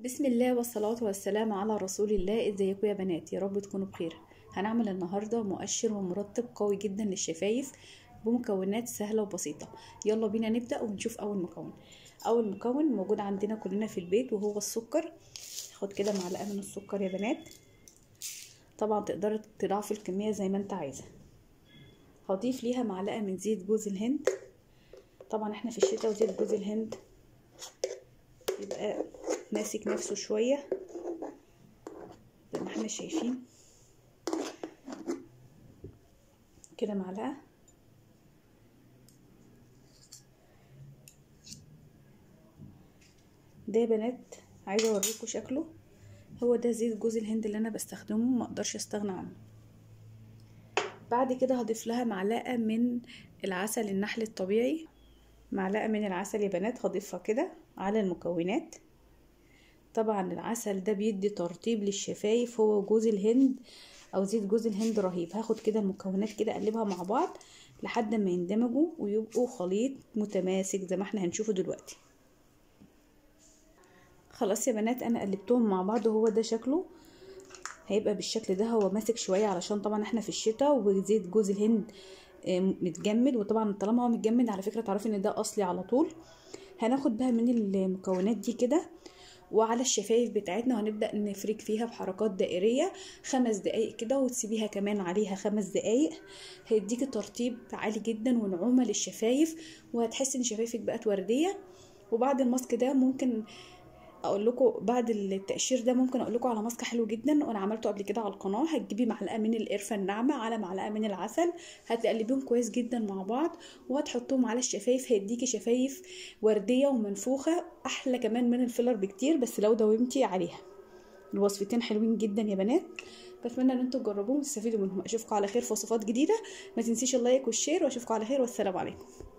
بسم الله والصلاة والسلام على رسول الله ازيكم يا بنات يا رب تكونوا بخير هنعمل النهاردة مؤشر ومرطب قوي جدا للشفايف بمكونات سهلة وبسيطة يلا بينا نبدأ ونشوف أول مكون أول مكون موجود عندنا كلنا في البيت وهو السكر خد كده معلقة من السكر يا بنات طبعا تقدر تضاعف الكمية زي ما انت عايزة هضيف ليها معلقة من زيت جوز الهند طبعا احنا في الشتاء وزيت جوز الهند يبقى ماسك نفسه شوية زي ما احنا شايفين كده معلقة ده يا بنات عايزة اوريكم شكله هو ده زيت جوز الهند اللي انا بستخدمه ما اقدرش استغنى عنه بعد كده هضيف لها معلقة من العسل النحل الطبيعي معلقة من العسل يا بنات هضيفها كده على المكونات طبعا العسل ده بيدي ترطيب للشفايف هو جوز الهند او زيت جوز الهند رهيب هاخد كده المكونات كده اقلبها مع بعض لحد ما يندمجوا ويبقوا خليط متماسك زي ما احنا هنشوفه دلوقتي خلاص يا بنات انا قلبتهم مع بعض وهو ده شكله هيبقى بالشكل ده هو ماسك شويه علشان طبعا احنا في الشتاء وزيت جوز الهند متجمد وطبعا طالما هو متجمد على فكره تعرفي ان ده اصلي على طول هناخد بقى من المكونات دي كده وعلى الشفايف بتاعتنا وهنبدأ نفرك فيها بحركات دائرية خمس دقايق كده وتسيبيها كمان عليها خمس دقايق هيديكي ترطيب عالي جدا ونعومة للشفايف وهتحسي ان شفايفك بقت وردية وبعد الماسك ده ممكن اقول لكم بعد التقشير ده ممكن اقول لكم على ماسك حلو جدا وانا عملته قبل كده على القناه هتجيبي معلقه من القرفه الناعمه على معلقه من العسل هتقلبيهم كويس جدا مع بعض وهتحطوهم على الشفايف هيديكي شفايف ورديه ومنفوخه احلى كمان من الفيلر بكتير بس لو داومتي عليها الوصفتين حلوين جدا يا بنات بتمنى ان انتم تجربوهم وتستفيدوا منهم اشوفكم على خير في وصفات جديده ما تنسيش اللايك والشير واشوفكم على خير والسلام عليكم